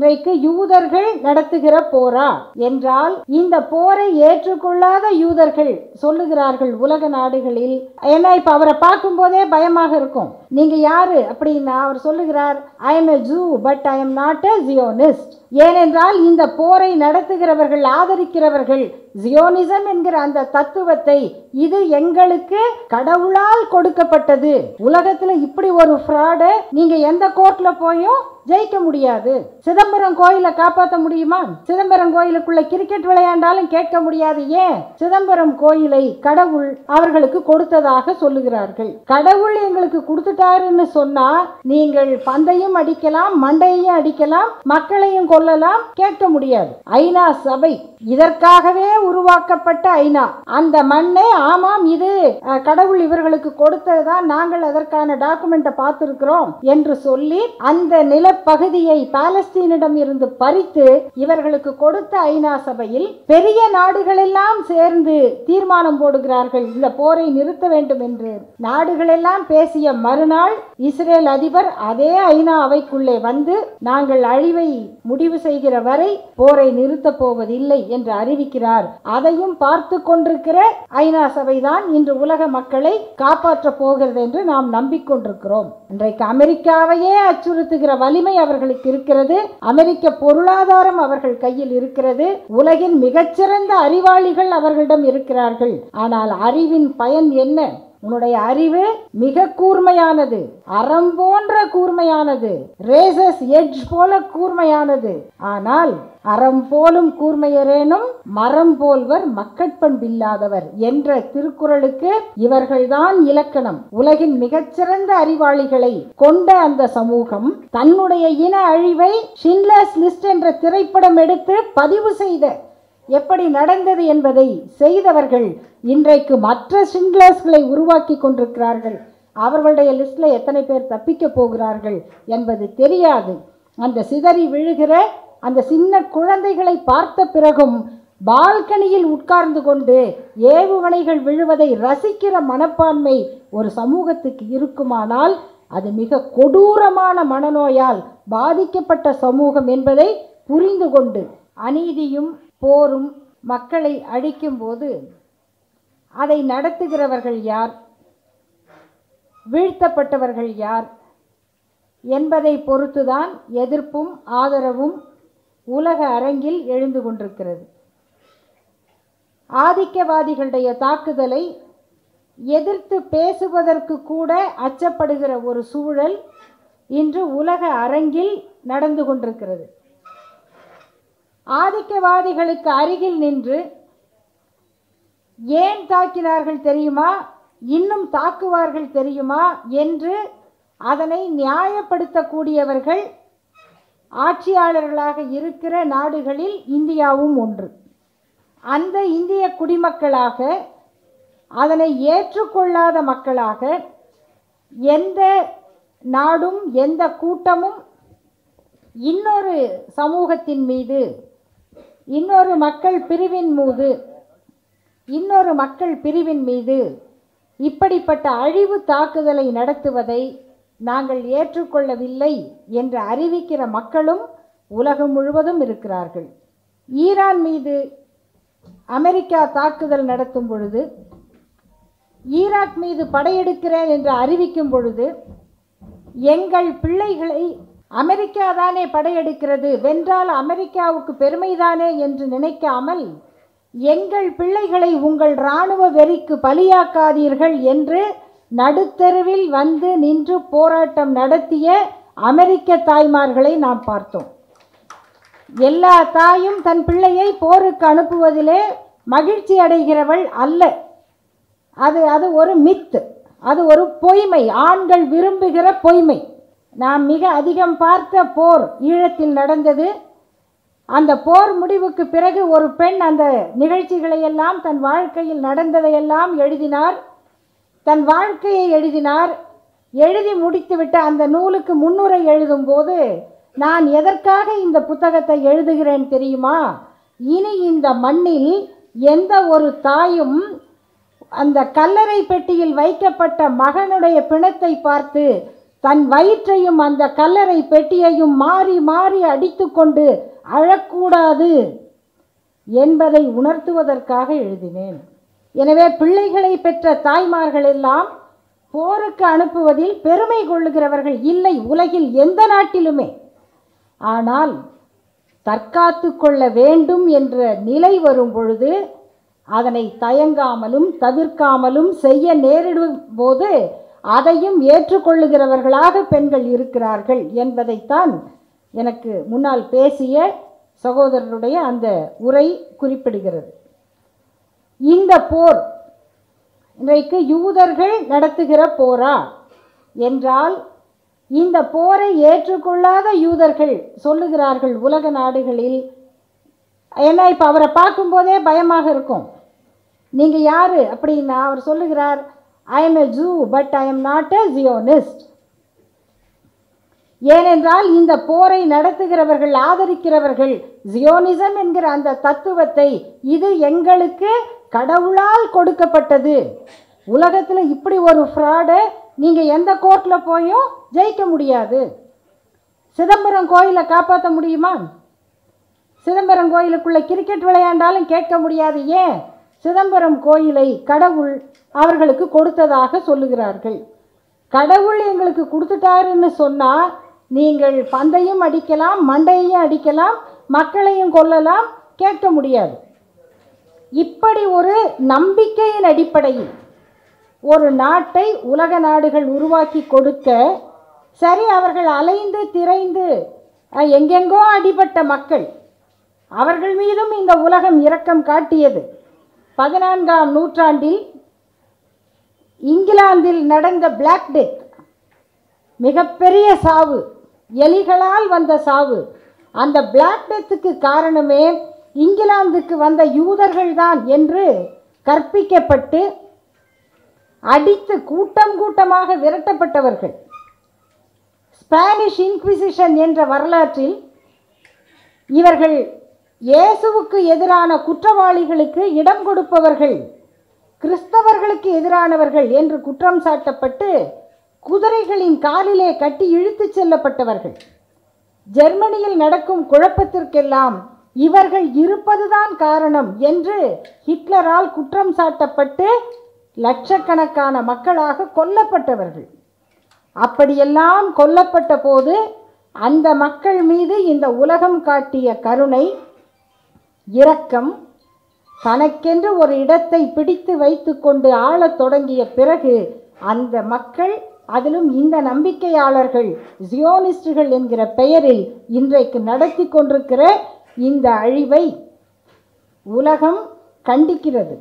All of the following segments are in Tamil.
இன்றைக்கு யூதர்கள் நடத்துகிற போரா என்றால் இந்த போரை ஏற்றுக்கொள்ளாத யூதர்கள் சொல்லுகிறார்கள் உலக நாடுகளில் ஏன்னா இப்ப அவரை பார்க்கும் போதே பயமாக இருக்கும் நீங்க யாரு அப்படின்னா அவர் சொல்லுகிறார் I am a Jew but I am not a Zionist ஏனென்றால் இந்த போரை நடத்துகிறவர்கள் ஆதரிக்கிறவர்கள் ஜியோனிசம் என்கிற அந்த தத்துவத்தை இது எங்களுக்கு கடவுளால் கொடுக்கப்பட்டது உலகத்துல இப்படி ஒரு ஃப்ராடு நீங்க எந்த கோர்ட்ல போயும் ஜெயிக்க முடியாது சிதம்பரம் கோயிலை காப்பாற்ற முடியுமா சிதம்பரம் கோயிலுக்குள்ள கிரிக்கெட் விளையாண்டாலும் கேட்க முடியாது ஏன் சிதம்பரம் கோயிலை கடவுள் அவர்களுக்கு கொடுத்ததாக சொல்லுகிறார்கள் கடவுள் எங்களுக்கு கொடுத்துட்டாருன்னு சொன்னா நீங்கள் பந்தையும் அடிக்கலாம் மண்டையையும் அடிக்கலாம் மக்களையும் கொல்லலாம் கேட்க முடியாது ஐநா சபை இதற்காகவே உருவாக்கப்பட்ட ஐநா அந்த மண்ணை ஆமாம் இது அஹ், கடவுள் இவர்களுக்கு கொடுத்ததுதான் நாங்கள் அதற்கான டாக்குமெண்ட்டை பார்த்திருக்கிறோம் என்று சொல்லி அந்த நிலப்பகுதியை பாலஸ்தீனிடம் இருந்து பறித்து இவர்களுக்கு கொடுத்த ஐநா சபையில் பெரிய நாடுகளெல்லாம் சேர்ந்து தீர்மானம் போடுகிறார்கள் இந்த போரை நிறுத்த வேண்டும் என்று நாடுகளெல்லாம் பேசிய மறுநாள் இஸ்ரேல் அதிபர் அதே ஐநா அவைக்குள்ளே வந்து நாங்கள் அழிவை முடிவு செய்கிற வரை போரை நிறுத்தப் போவதில்லை என்று அறிவிக்கிறார் அதையும் பார்த்து கொண்டிருக்கிற ஐநா சபைதான் இன்று உலக மக்களை காப்பாற்றப் போகிறது என்று நாம் நம்பிக்கொண்டிருக்கிறோம் இன்றைக்கு அமெரிக்காவையே அச்சுறுத்துகிற வலிமை அவர்களுக்கு இருக்கிறது அமெரிக்க பொருளாதாரம் அவர்கள் கையில் இருக்கிறது உலகின் மிகச்சிறந்த அறிவாளிகள் அவர்களிடம் இருக்கிறார்கள் ஆனால் அறிவின் பயன் என்ன உன்னுடைய அறிவு மிக கூர்மையானது அறம் போன்ற கூர்மையானது ரேசஸ் எட்ஜ் போல கூர்மையானது ஆனால் அறம் போலும் கூர்மையரேனும் மரம் போல்வர் மக்கட்பண்பில்லாதவர் என்ற திருக்குறளுக்கு இவர்கள்தான் இலக்கணம் உலகின் மிகச்சிறந்த அறிவாளிகளை கொண்ட அந்த சமூகம் தன்னுடைய இன அழிவை ஷின்லர்ஸ் லிஸ்ட் என்ற திரைப்படம் எடுத்து பதிவு செய்த எப்படி நடந்தது என்பதை செய்தவர்கள் இன்றைக்கு மற்ற சிங்லர்ஸ்களை உருவாக்கி கொண்டிருக்கிறார்கள் அவர்களுடைய லிஸ்ட்ல எத்தனை பேர் தப்பிக்க போகிறார்கள் என்பது தெரியாது அந்த சிதறி விழுகிற அந்த சின்ன குழந்தைகளை பார்த்த பிறகும் பால்கனியில் உட்கார்ந்து கொண்டு ஏவுகணைகள் விழுவதை ரசிக்கிற மனப்பான்மை ஒரு சமூகத்துக்கு இருக்குமானால் அது மிக கொடூரமான மனநோயால் பாதிக்கப்பட்ட சமூகம் என்பதை புரிந்து கொண்டு அநீதியும் போரும் மக்களை அழிக்கும்போது அதை நடத்துகிறவர்கள் யார் வீழ்த்தப்பட்டவர்கள் யார் என்பதை பொறுத்துதான் எதிர்ப்பும் ஆதரவும் உலக அரங்கில் எழுந்து கொண்டிருக்கிறது ஆதிக்கவாதிகளுடைய தாக்குதலை எதிர்த்து பேசுவதற்கு கூட அச்சப்படுகிற ஒரு சூழல் இன்று உலக அரங்கில் நடந்து கொண்டிருக்கிறது ஆதிக்கவாதிகளுக்கு அருகில் நின்று ஏன் தாக்கினார்கள் தெரியுமா இன்னும் தாக்குவார்கள் தெரியுமா என்று அதனை நியாயப்படுத்தக்கூடியவர்கள் ஆட்சியாளர்களாக இருக்கிற நாடுகளில் இந்தியாவும் ஒன்று அந்த இந்திய குடிமக்களாக அதனை ஏற்றுக்கொள்ளாத மக்களாக எந்த நாடும் எந்த கூட்டமும் இன்னொரு சமூகத்தின் மீது இன்னொரு மக்கள் பிரிவின் மீது இன்னொரு மக்கள் பிரிவின் மீது இப்படிப்பட்ட அழிவு தாக்குதலை நடத்துவதை நாங்கள் ஏற்றுக்கொள்ளவில்லை என்று அறிவிக்கிற மக்களும் உலகம் முழுவதும் இருக்கிறார்கள் ஈரான் மீது அமெரிக்கா தாக்குதல் நடத்தும் பொழுது ஈராக் மீது படையெடுக்கிறேன் என்று அறிவிக்கும் பொழுது எங்கள் பிள்ளைகளை அமெரிக்கா தானே படையெடுக்கிறது வென்றால் அமெரிக்காவுக்கு பெருமைதானே என்று நினைக்காமல் எங்கள் பிள்ளைகளை உங்கள் இராணுவ வெறிக்கு பலியாக்காதீர்கள் என்று நடுத்தெருவில் வந்து நின்று போராட்டம் நடத்திய அமெரிக்க தாய்மார்களை நாம் பார்த்தோம் எல்லா தாயும் தன் பிள்ளையை போருக்கு அனுப்புவதிலே மகிழ்ச்சி அடைகிறவள் அல்ல அது அது ஒரு மித்து அது ஒரு பொய்மை ஆண்கள் விரும்புகிற பொய்மை நாம் மிக அதிகம் பார்த்த போர் ஈழத்தில் நடந்தது அந்த போர் முடிவுக்கு பிறகு ஒரு பெண் அந்த நிகழ்ச்சிகளை எல்லாம் தன் வாழ்க்கையில் நடந்ததையெல்லாம் எழுதினார் தன் வாழ்க்கையை எழுதினார் எழுதி முடித்துவிட்டு அந்த நூலுக்கு முன்னுரை எழுதும்போது நான் எதற்காக இந்த புத்தகத்தை எழுதுகிறேன் தெரியுமா இனி இந்த மண்ணில் எந்த ஒரு தாயும் அந்த கல்லறை பெட்டியில் வைக்கப்பட்ட மகனுடைய பிணத்தை பார்த்து தன் வயிற்றையும் அந்த கல்லறை பெட்டியையும் மாறி மாறி அடித்துக்கொண்டு அழக்கூடாது என்பதை உணர்த்துவதற்காக எழுதினேன் எனவே பிள்ளைகளை பெற்ற தாய்மார்கள் எல்லாம் போருக்கு அனுப்புவதில் பெருமை கொள்ளுகிறவர்கள் இல்லை உலகில் எந்த நாட்டிலுமே ஆனால் தற்காத்து கொள்ள வேண்டும் என்ற நிலை வரும் பொழுது அதனை தயங்காமலும் தவிர்க்காமலும் செய்ய நேரிடும் போது அதையும் ஏற்றுக்கொள்ளுகிறவர்களாக பெண்கள் இருக்கிறார்கள் என்பதைத்தான் எனக்கு முன்னால் பேசிய சகோதரருடைய அந்த உரை குறிப்பிடுகிறது இந்த போர் இன்றைக்கு யூதர்கள் நடத்துகிற போரா என்றால் இந்த போரை ஏற்றுக்கொள்ளாத யூதர்கள் சொல்லுகிறார்கள் உலக நாடுகளில் ஏன்னா இப்போ அவரை பார்க்கும்போதே பயமாக இருக்கும் நீங்கள் யார் அப்படின்னா அவர் சொல்லுகிறார் I am a Jew but I am not a Zionist ஏனென்றால் இந்த போரை நடத்துகிறவர்கள் ஆதரிக்கிறவர்கள் ஜியோனிசம் என்கிற அந்த தத்துவத்தை இது எங்களுக்கு கடவுளால் கொடுக்கப்பட்டது உலகத்தில் இப்படி ஒரு ஃப்ராடை நீங்கள் எந்த கோர்ட்டில் போயும் ஜெயிக்க முடியாது சிதம்பரம் கோயிலை காப்பாற்ற முடியுமா சிதம்பரம் கோயிலுக்குள்ளே கிரிக்கெட் விளையாண்டாலும் கேட்க முடியாது ஏன் சிதம்பரம் கோயிலை கடவுள் அவர்களுக்கு கொடுத்ததாக சொல்லுகிறார்கள் கடவுள் எங்களுக்கு கொடுத்துட்டாருன்னு சொன்னால் நீங்கள் பந்தையும் அடிக்கலாம் மண்டையையும் அடிக்கலாம் மக்களையும் கொல்லலாம் கேட்க முடியாது இப்படி ஒரு நம்பிக்கையின் அடிப்படையில் ஒரு நாட்டை உலக நாடுகள் உருவாக்கி கொடுக்க சரி அவர்கள் அலைந்து திரைந்து அஹ், எங்கெங்கோ அடிபட்ட மக்கள் அவர்கள் மீதும் இந்த உலகம் இரக்கம் காட்டியது பதினான்காம் நூற்றாண்டில் இங்கிலாந்தில் நடந்த பிளாக் டெத் மிகப்பெரிய சாவு எலிகளால் வந்த சாவு அந்த பிளாக் டெத்துக்கு காரணமே இங்கிலாந்துக்கு வந்த யூதர்கள்தான் என்று கற்பிக்கப்பட்டு அடித்து கூட்டம் கூட்டமாக விரட்டப்பட்டவர்கள் ஸ்பானிஷ் இன்குவிசிஷன் என்ற வரலாற்றில் இவர்கள் இயேசுவுக்கு எதிரான குற்றவாளிகளுக்கு இடம் கொடுப்பவர்கள் கிறிஸ்தவர்களுக்கு எதிரானவர்கள் என்று குற்றம் சாட்டப்பட்டு குதிரைகளின் காலிலே கட்டி இழுத்துச் செல்லப்பட்டவர்கள் ஜெர்மனியில் நடக்கும் குழப்பத்திற்கெல்லாம் இவர்கள் இருப்பதுதான் காரணம் என்று ஹிட்லரால் குற்றம் சாட்டப்பட்டு லட்சக்கணக்கான மக்களாக கொல்லப்பட்டவர்கள் அப்படியெல்லாம் கொல்லப்பட்ட போது அந்த மக்கள் மீது இந்த உலகம் காட்டிய கருணை இரக்கம் தனக்கென்று ஒரு இடத்தை பிடித்து வைத்துக்கொண்டு ஆளத் தொடங்கிய பிறகு அந்த மக்கள் அதிலும் இந்த நம்பிக்கையாளர்கள் ஜியோனிஸ்டுகள் என்கிற பெயரில் இன்றைக்கு நடத்தி கொண்டிருக்கிற இந்த அழிவை உலகம் கண்டிக்கிறது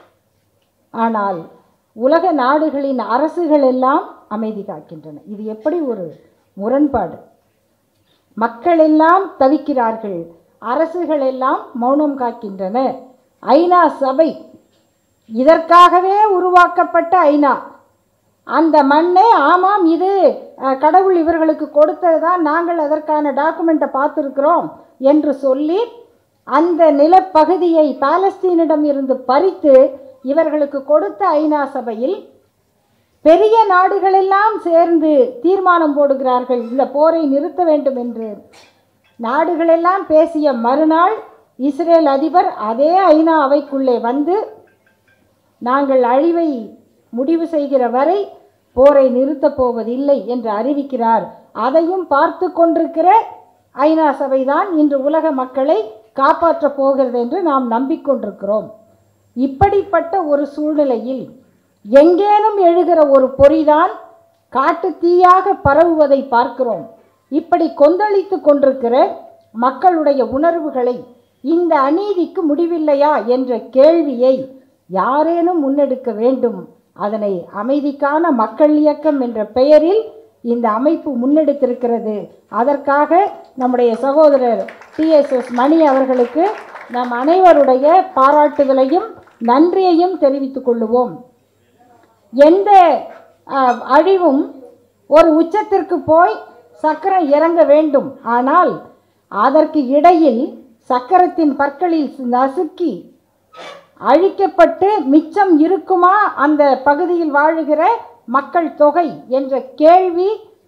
ஆனால் உலக நாடுகளின் அரசுகள் எல்லாம் அமைதி காக்கின்றன இது எப்படி ஒரு முரண்பாடு மக்கள் எல்லாம் தவிக்கிறார்கள் அரசுகள் எல்லாம் மௌனம் காக்கின்றன ஐநா சபை இதற்காகவே உருவாக்கப்பட்ட ஐநா அந்த மண்ணை ஆமாம் இது அஹ், கடவுள் இவர்களுக்கு கொடுத்தது தான் நாங்கள் அதற்கான டாக்குமெண்ட்டை பார்த்துருக்கிறோம் என்று சொல்லி அந்த நிலப்பகுதியை பாலஸ்தீனிடம் இருந்து பறித்து இவர்களுக்கு கொடுத்த ஐநா சபையில் பெரிய நாடுகளெல்லாம் சேர்ந்து தீர்மானம் போடுகிறார்கள் இந்த போரை நிறுத்த வேண்டும் என்று நாடுகளெல்லாம் பேசிய மறுநாள் இஸ்ரேல் அதிபர் அதே ஐநா அவைக்குள்ளே வந்து நாங்கள் அழிவை முடிவு செய்கிற வரை போரை நிறுத்தப் போவதில்லை என்று அறிவிக்கிறார் அதையும் பார்த்து கொண்டிருக்கிற ஐநா சபைதான் இன்று உலக மக்களை காப்பாற்றப் போகிறது என்று நாம் நம்பிக்கொண்டிருக்கிறோம் இப்படிப்பட்ட ஒரு சூழ்நிலையில் எங்கேனும் எழுகிற ஒரு பொறிதான் காட்டு தீயாக பரவுவதை பார்க்கிறோம் இப்படி கொந்தளித்து கொண்டிருக்கிற மக்களுடைய உணர்வுகளை இந்த அநீதிக்கு முடிவில்லையா என்ற கேள்வியை யாரேனும் முன்னெடுக்க வேண்டும் அதனை அமைதிக்கான மக்கள் இயக்கம் என்ற பெயரில் இந்த அமைப்பு முன்னெடுத்திருக்கிறது அதற்காக நம்முடைய சகோதரர் டிஎஸ்எஸ் மணி அவர்களுக்கு நம் அனைவருடைய பாராட்டுதலையும் நன்றியையும் தெரிவித்துக் கொள்ளுவோம் எந்த அஹ், அழிவும் ஒரு உச்சத்திற்கு போய் சக்கரம் இறங்க வேண்டும் ஆனால் அதற்கு இடையில் சக்கரத்தின் பற்களில் நசுக்கி அழிக்கப்பட்டு மிச்சம் இருக்குமா அந்த பகுதியில் வாழுகிற மக்கள் தொகை என்ற கேள்வி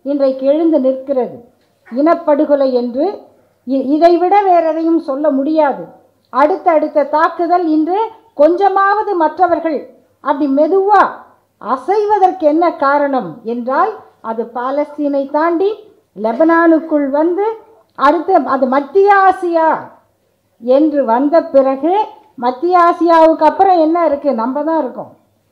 இன்றைக்கு எழுந்து நிற்கிறது இனப்படுகொலை என்று இ- இதைவிட வேற எதையும் சொல்ல முடியாது அடுத்த அடுத்த தாக்குதல் இன்று கொஞ்சமாவது மற்றவர்கள் அப்படி மெதுவா அசைவதற்கு என்ன காரணம் என்றால் அது பாலஸ்தீனை தாண்டி லெபனானுக்குள் வந்து அடுத்து அது மத்திய ஆசியா என்று வந்த பிறகு மத்திய ஆசியாவுக்கு அப்புறம் என்ன இருக்கு நம்ம தான் இருக்கோம்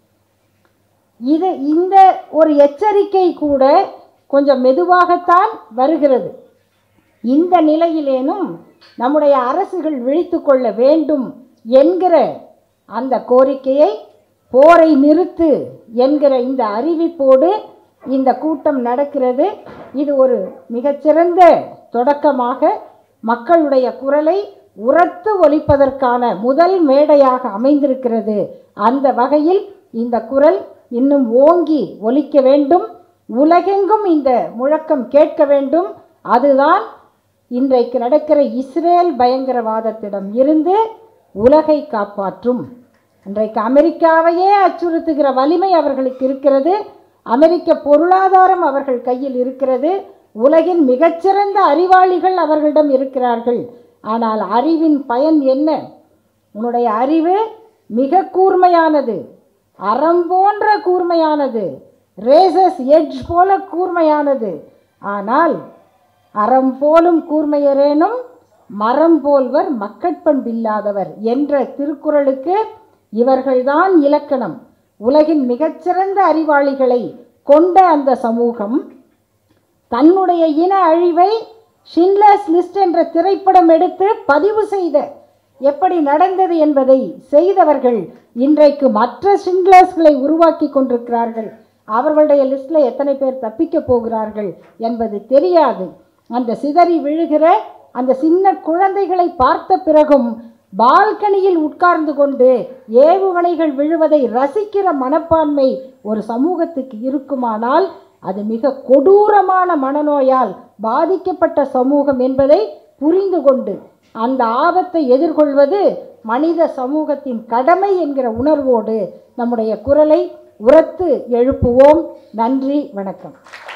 இது இந்த ஒரு எச்சரிக்கை கூட கொஞ்சம் மெதுவாகத்தான் வருகிறது இந்த நிலையிலேனும் நம்முடைய அரசுகள் விழித்து கொள்ள வேண்டும் என்கிற அந்த கோரிக்கையை போரை நிறுத்து என்கிற இந்த அறிவிப்போடு இந்த கூட்டம் நடக்கிறது இது ஒரு மிகச்சிறந்த தொடக்கமாக மக்களுடைய குரலை உரத்து ஒலிப்பதற்கான முதல் மேடையாக அமைந்திருக்கிறது அந்த வகையில் இந்த குரல் இன்னும் ஓங்கி ஒலிக்க வேண்டும் உலகெங்கும் இந்த முழக்கம் கேட்க வேண்டும் அதுதான் இன்றைக்கு நடக்கிற இஸ்ரேல் பயங்கரவாதத்திடம் இருந்து உலகை காப்பாற்றும் இன்றைக்கு அமெரிக்காவையே அச்சுறுத்துகிற வலிமை அவர்களுக்கு இருக்கிறது அமெரிக்க பொருளாதாரம் அவர்கள் கையில் இருக்கிறது உலகின் மிகச்சிறந்த அறிவாளிகள் அவர்களிடம் இருக்கிறார்கள் ஆனால் அறிவின் பயன் என்ன உன்னுடைய அறிவு மிக கூர்மையானது அறம் போன்ற கூர்மையானது ரேசஸ் எட்ஜ் போல கூர்மையானது ஆனால் அறம் போலும் கூர்மையரேனும் மரம் போல்வர் மக்கட்பண்பில்லாதவர் என்ற திருக்குறளுக்கு இவர்கள்தான் இலக்கணம் உலகின் மிகச்சிறந்த அறிவாளிகளை கொண்ட அந்த சமூகம் தன்னுடைய இன அழிவை ஷின்லர்ஸ் லிஸ்ட் என்ற திரைப்படம் எடுத்து பதிவு செய்த எப்படி நடந்தது என்பதை செய்தவர்கள் இன்றைக்கு மற்ற ஷின்லர்ஸ்களை உருவாக்கி கொண்டிருக்கிறார்கள் அவர்களுடைய லிஸ்ட்டில் எத்தனை பேர் தப்பிக்க போகிறார்கள் என்பது தெரியாது அந்த சிதறி விழுகிற அந்த சின்ன குழந்தைகளை பார்த்த பிறகும் பால்கனியில் உட்கார்ந்து கொண்டு ஏவுகணைகள் விழுவதை ரசிக்கிற மனப்பான்மை ஒரு சமூகத்துக்கு இருக்குமானால் அது மிக கொடூரமான மனநோயால் பாதிக்கப்பட்ட சமூகம் என்பதை புரிந்து கொண்டு அந்த ஆபத்தை எதிர்கொள்வது மனித சமூகத்தின் கடமை என்கிற உணர்வோடு நம்முடைய குரலை உரத்து எழுப்புவோம் நன்றி வணக்கம்